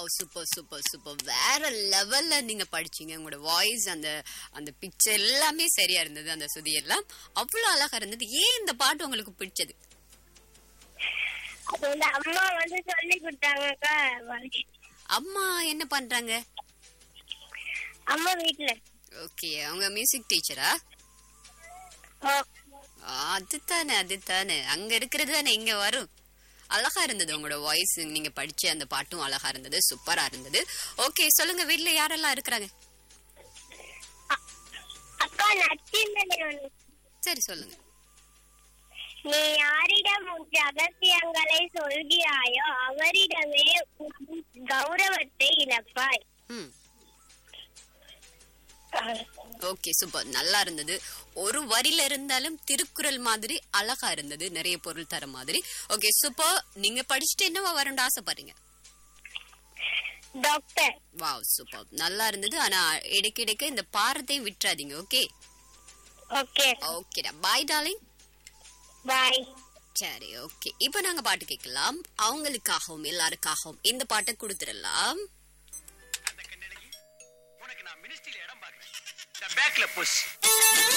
Super super super வேற லெவல்ல நீங்க படிச்சீங்க உங்களோட வாய்ஸ் அந்த அந்த பிக்சர் எல்லாமே சரியா இருந்தது அந்த சுதி எல்லாம் அவ்வளவு அழகா இருந்தது ஏன் இந்த பாட்டு உங்களுக்கு பிடிச்சது அந்த அம்மா வந்து சொல்லி கொடுத்தாங்கக்கா அம்மா என்ன பண்றாங்க அம்மா வீட்டுல ஓகே அவங்க மியூசிக் டீச்சரா ஓ, அதுதானே அதுதானே அங்க இருக்கிறது தானே இங்க வரும் அழகா இருந்தது உங்களோட வாய்ஸ் நீங்க படிச்ச அந்த பாட்டும் அழகா இருந்தது சூப்பரா இருந்தது ஓகே சொல்லுங்க வீட்ல யாரெல்லாம் இருக்கிறாங்க அக்கா நச்சிந்தனை ஒண்ணு. சரி சொல்லுங்க நீ யாரிடம் உன் ரகசியங்களை சொல்கிறாயோ அவரிடமே உன் கௌரவத்தை இழப்பாய் ம் ஓகே சூப்பர் நல்லா இருந்தது ஒரு வரியில இருந்தாலும் திருக்குறள் மாதிரி அழகா இருந்தது நிறைய பொருள் தர மாதிரி ஓகே சூப்பர் நீங்க படிச்சுட்டு என்னவா வரணும்னு ஆசைப்படுறீங்க டாக்டர் வாவ் சூப்பர் நல்லா இருந்தது ஆனா இடைக்கிடைக்க இந்த பாரத்தையும் விட்டுறாதீங்க ஓகே ஓகே ஓகேடா பாய் டார்லிங் பாய் சரி ஓகே இப்போ நாங்க பாட்டு கேட்கலாம் அவங்களுக்காகவும் எல்லாருக்காகவும் இந்த பாட்டை கொடுத்துடலாம் அந்த கண்ணழகி உனக்கு நான் மினிஸ்ட்ரியில இடம் பார்க்கறேன் பேக்ல புஷ்